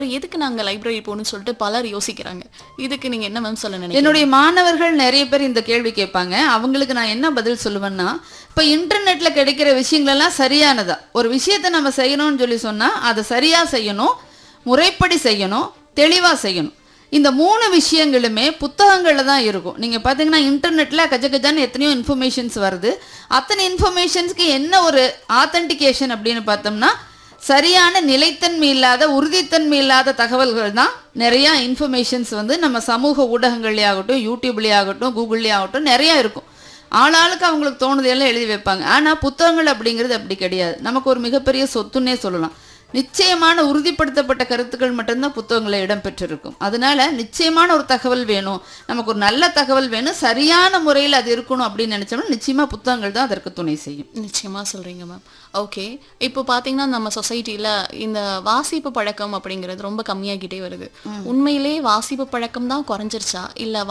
எதுக்கு நாங்க லைப்ரரி போகணும்னு சொல்லிட்டு பலர் யோசிக்கிறாங்க இதுக்கு நீங்க என்ன மேம் சொல்ல நினைக்கிறீங்க என்னுடைய மாணவர்கள் நிறைய பேர் இந்த கேள்வி கேட்பாங்க அவங்களுக்கு நான் என்ன பதில் சொல்லுவேன்னா இப்போ இன்டர்நெட்ல கிடைக்கிற விஷயங்களெல்லாம் சரியானதா ஒரு விஷயத்தை நம்ம செய்யணும்னு சொல்லி சொன்னா அதை சரியா செய்யணும் முறைப்படி செய்யணும் தெளிவா செய்யணும் இந்த மூணு விஷயங்களுமே புத்தகங்கள்ல தான் இருக்கும் நீங்க பாத்தீங்கன்னா இன்டர்நெட்ல கஜ கஜான்னு எத்தனையோ இன்ஃபர்மேஷன்ஸ் வருது அத்தனை இன்ஃபர்மேஷன்ஸ்க்கு என்ன ஒரு ஆத்தென்டிகேஷன் அப்படின்னு பார்த்தோம்னா சரியான நிலைத்தன்மை இல்லாத உறுதித்தன்மை இல்லாத தகவல்கள் தான் நிறைய இன்ஃபர்மேஷன்ஸ் வந்து நம்ம சமூக ஊடகங்கள்லேயே ஆகட்டும் யூடியூப்லேயே ஆகட்டும் கூகுள்லேயே ஆகட்டும் நிறையா இருக்கும் ஆளாளுக்கு அவங்களுக்கு தோணுதையெல்லாம் எழுதி வைப்பாங்க ஆனால் புத்தகங்கள் அப்படிங்கிறது அப்படி கிடையாது நமக்கு ஒரு மிகப்பெரிய சொத்துன்னே சொல்லலாம் நிச்சயமான உறுதிப்படுத்தப்பட்ட கருத்துக்கள் மட்டும்தான் புத்தகங்களில் இடம்பெற்றிருக்கும் அதனால நிச்சயமான ஒரு தகவல் வேணும் நமக்கு ஒரு நல்ல தகவல் வேணும் சரியான முறையில் அது இருக்கணும் அப்படின்னு நினைச்சோம்னா நிச்சயமா புத்தகங்கள் தான் அதற்கு துணை செய்யும் நிச்சயமா சொல்றீங்க மேம் ஓகே இப்போ பாத்தீங்கன்னா நம்ம சொசைட்டில இந்த வாசிப்பு பழக்கம் அப்படிங்கிறது ரொம்ப கம்மியாகிட்டே வருது உண்மையிலே வாசிப்பு பழக்கம் தான் குறைஞ்சிருச்சா இல்ல